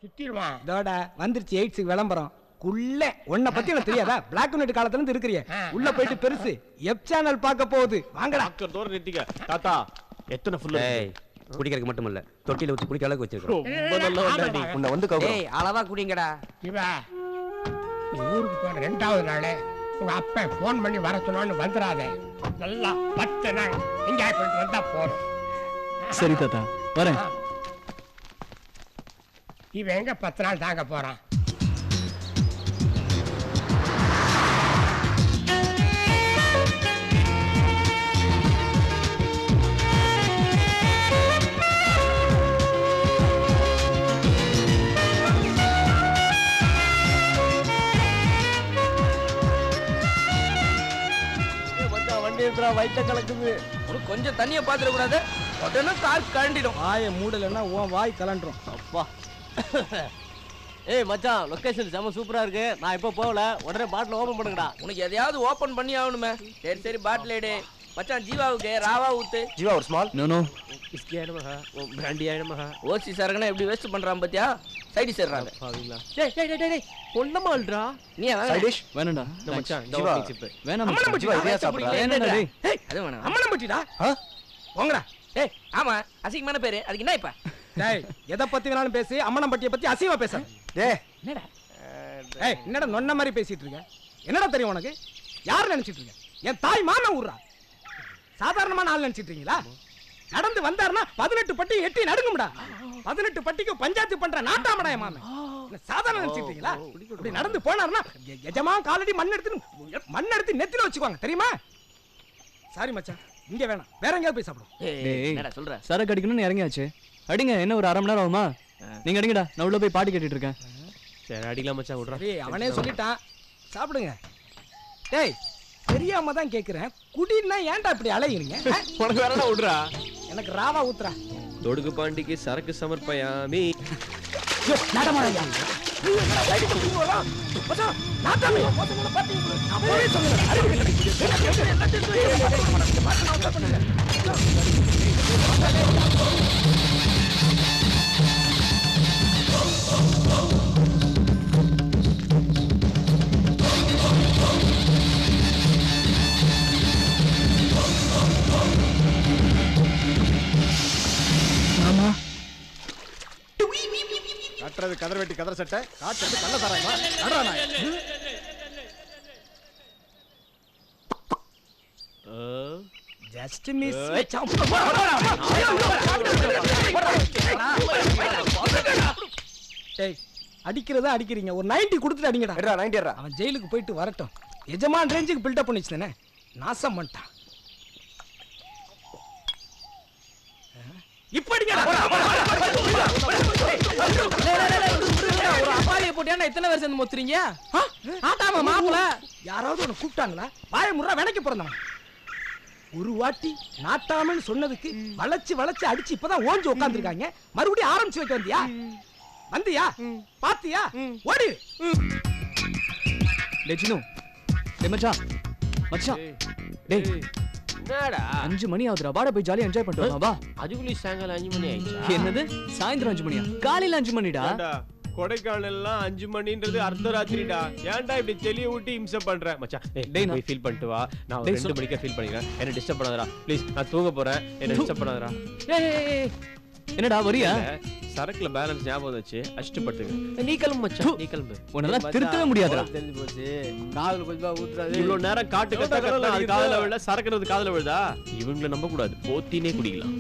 சுத்திடுவான் இதோட வந்துருச்சு எய்ட்ஸுக்கு விளம்பரம் குள்ள உன்னை பத்தி எனக்கு தெரியாதா பிளாக் அண்ட் ஒயிட் காலத்துல இருந்து இருக்கிறிய உள்ள போயிட்டு பெருசு எப் சேனல் பார்க்க போகுது வாங்கடா தோற நிறுத்திக்க தாத்தா எத்தனை ஃபுல் ஏய் குடிக்கிறதுக்கு மட்டும் இல்ல தொட்டில வச்சு குடிக்க அளவுக்கு வச்சிருக்கோம் ரொம்ப நல்ல வந்தாடி உன்னை வந்து ஏய் அளவா குடிங்கடா இவ நீ ஊருக்கு போன ரெண்டாவது நாள் உங்க அப்பா ஃபோன் பண்ணி வர சொன்னான்னு வந்துடாத நல்லா பத்து நாள் என்ஜாய் பண்ணிட்டு வந்தா போதும் சரி தாத்தா வரேன் இவன் எங்க பத்து நாள் தாங்க போறான் மச்சான் வண்டி எடுத்துறா வயிற்ற கலக்குது ஒரு கொஞ்சம் தண்ணிய பாத்துட கூடாது உடனே கார் கழண்டிடும் வாயை மூடலைன்னா உன் வாய் கலண்டுரும் அப்பா ஏய் மச்சான் லொகேஷன் செம சூப்பரா இருக்கு நான் இப்போ போகல உடனே பாட்டில் ஓபன் பண்ணுங்கடா உனக்கு எதையாவது ஓபன் பண்ணி ஆகணுமே சரி சரி பாட்டில் எடு மச்சான் ஜீவாவுக்கு ராவா ஊத்து ஜீவா ஒரு ஸ்மால் நோ நோ விஸ்கி ஆயிடுமா பிராண்டி ஆயிடுமா ஓசி சரகனா எப்படி வேஸ்ட் பண்றான் பாத்தியா சைடு சேர்றாங்க பாவீங்களா டேய் டேய் டேய் டேய் ஒண்ணமால்டா நீ அதான் சைட் டிஷ் வேணாம்டா இந்த மச்சான் இந்த ஜீவா. ஓபனிங் சிப் வேணாம் அம்மனை மச்சான். பட்டிடா இதையா சாப்பிடுறா? வேணாம்டா டேய் ஏய் அது வேணாம் அம்மனை பட்டிடா போங்கடா ஏய் ஆமா அசிங்கமான பேரு அதுக்கு என்ன இப்ப டேய் எதை பத்தி வேணாலும் பேசி அம்மனம்பட்டியை பத்தி அசிவா பேச டேய் என்னடா ஏய் என்னடா நொன்ன மாதிரி பேசிட்டு இருக்க என்னடா தெரியும் உனக்கு யார் நினைச்சிட்டு இருக்க என் தாய் மாமா ஊர்றா சாதாரணமான ஆள் நினைச்சிட்டு இருக்கீங்களா நடந்து வந்தாருன்னா பதினெட்டு பட்டி எட்டி நடுங்கும்டா பதினெட்டு பட்டிக்கு பஞ்சாயத்து பண்ற நாட்டாமடா என் மாமன் என்ன சாதாரண நினைச்சிட்டு இருக்கீங்களா இப்படி நடந்து போனாருன்னா எ- எஜமா காலடி மண் எடுத்து மண் எடுத்து நெத்தில வச்சுக்குவாங்க தெரியுமா சாரி மச்சான் இங்க வேணாம் வேற எங்கேயாவது போய் சாப்பிடும் ஏய் டேய். என்னடா சொல்ற சரக்கு அடிக்கணும்னு இறங்கியாச்சு அடிங்க என்ன ஒரு அரை மணி நேரம் ஆகுமா நீங்க அடிங்கடா நான் உள்ள போய் பாட்டு கேட்டுட்டு இருக்கேன் சரி அடிக்கலாம் மச்சான் விட்றா சரி அவனே சொல்லிட்டான் சாப்பிடுங்க டேய் தெரியாம தான் கேக்குறேன் குடின்னா ஏன்டா இப்படி அலையுறீங்க ஆ? உனக்கு வேறடா விட்றா எனக்கு ராவா ஊத்துறா தொடுகு பாண்டிக்கு சரக்கு சமர்ப்பயாமி ஐயோ, நாட்டமாடா ஐயா. ஐயோ, என்னடா கைது பண்ணி போறா? மச்சான், நாட்டாமே. நான் அப்பவே சொன்னேன், அறிவு கெட்டவன். கட்டுறது கதர் வெட்டி கதர் சட்டை காட்டுறது கள்ள சாராயமா நடரா நாய் ஜஸ்ட் மிஸ் டேய் அடிக்கிறதா அடிக்கிறீங்க ஒரு 90 கொடுத்துட்டு அடிங்கடா எடுறா நைன்டி எடுறா அவன் ஜெயிலுக்கு போயிட்டு வரட்டும் எஜமான் ரேஞ்சுக்கு பில்டப் பண்ணி வச்சுதானே நாசம் பண்ணிட்டான் இப்படி ஒரு அப்பாவிய போட்டியா எத்தனை வருஷம் சேர்ந்து மொத்துறீங்க ஆட்டாம மாப்பிள யாராவது உன்னை கூப்பிட்டாங்களா வாய முறா வினைக்கு பிறந்தவன் ஒரு வாட்டி நாட்டாமன்னு சொன்னதுக்கு வளைச்சு வளைச்சு அடிச்சு இப்பதான் ஓஞ்சு உட்காந்துருக்காங்க மறுபடியும் ஆரம்பிச்சு வைக்க வந்தியா வந்தியா பாத்தியா ஓடி டேய் சின்னு டேய் மச்சான் மச்சான் டேய் என்னடா அஞ்சு மணி ஆகுதுடா வாடா போய் ஜாலியா என்ஜாய் பண்ணிட்டு வரலாம், வா அதுக்குள்ளே சாயங்காலம் அஞ்சு மணி ஆயிடுச்சா என்னது சாயந்தரம் அஞ்சு மணியா காலையில அஞ்சு மணிடா ஏன்டா, கொடைக்கானல்லாம் அஞ்சு மணின்றது அர்த்தராத்திரிடா ஏன்டா இப்படி தெளிய ஊட்டி இம்சை பண்ற மச்சான் ஏய், டேய், போய் ஃபீல் பண்ணிட்டு வா நான் ஒரு டேய், ரெண்டு சொல். மணிக்கே ஃபீல் பண்ணிக்கிறேன் என்ன டிஸ்டர்ப் பண்ணாதடா ப்ளீஸ் நான் தூங்க போறேன் என்ன டிஸ்டர்ப் பண்ணாதடா ஏய், ஏய், ஏய், என்னடா வரியா இல்ல, சரக்குல பேலன்ஸ் ஞாபகம் வந்துச்சு அஷ்டு படுத்துங்க நீ கிளம்பு மச்சான் நீ கிளம்பு உன்னெல்லாம் திருத்தவே முடியாதுடா தெரிஞ்சு போச்சு காதல் கொஞ்சமா ஊத்துறாது இவ்வளவு நேரம் காட்டு கத்த கத்த அது காதுல விழ சரக்குறது காதுல விழுதா இவங்களை நம்ப கூடாது போத்தினே குடிக்கலாம்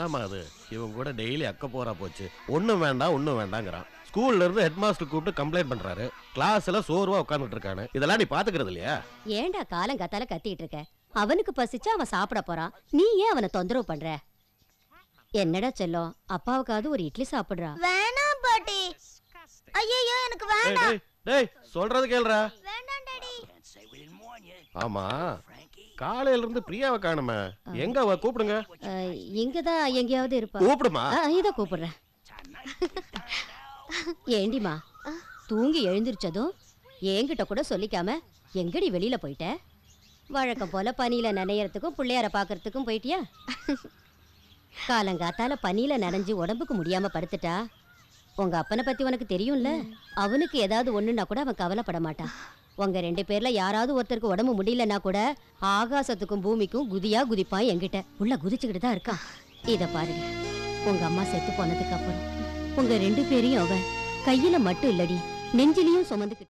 என்னம்மா அது இவன் கூட டெய்லி அக்க போறா போச்சு ஒண்ணும் வேண்டாம் ஒண்ணும் வேண்டாங்கிறான் ஸ்கூல்ல இருந்து ஹெட் மாஸ்டர் கூப்பிட்டு கம்ப்ளைண்ட் பண்றாரு கிளாஸ்ல சோர்வா உட்கார்ந்துட்டு இருக்கானு இதெல்லாம் நீ பாத்துக்கிறது இல்லையா ஏன்டா காலம் கத்தால கத்திட்டு இருக்க அவனுக்கு பசிச்சா அவன் சாப்பிட போறான் நீ ஏன் அவனை தொந்தரவு பண்ற என்னடா செல்லம் அப்பாவுக்காவது ஒரு இட்லி சாப்பிடுறா வேணாம் பாட்டி ஐயோ எனக்கு டேய், வேண்டாம் டேய் டேய் சொல்றது கேளுடா வேண்டாம் டாடி ஆமா காலையில இருந்து பிரியாவை காணுமே எங்க அவ கூப்பிடுங்க அஹ், இங்கதான் எங்கேயாவது இருப்பா கூப்பிடுமா ஆ, இத கூப்பிடுறேன் ஏண்டிமா தூங்கி எழுந்திருச்சதும் என்கிட்ட கூட சொல்லிக்காம எங்கடி வெளியில போயிட்ட வழக்கம் போல பனியில நனையறதுக்கும் பிள்ளையார பாக்குறதுக்கும் போயிட்டியா காலங்காத்தால பனியில நனைஞ்சு உடம்புக்கு முடியாம படுத்துட்டா உங்க அப்பனை பத்தி உனக்கு தெரியும்ல அவனுக்கு ஏதாவது ஒண்ணுன்னா கூட அவன் கவலைப்பட மாட்டான் உங்க ரெண்டு பேர்ல யாராவது ஒருத்தருக்கு உடம்பு முடியலன்னா கூட ஆகாசத்துக்கும் பூமிக்கும் குதியா குதிப்பான் என்கிட்ட உள்ள குதிச்சுக்கிட்டு தான் இருக்கான் இத பாருங்க உங்க அம்மா செத்து போனதுக்கு அப்புறம் உங்க ரெண்டு பேரையும் அவன் கையில மட்டும் இல்லடி நெஞ்சிலையும் சுமந்துக்கிட்டு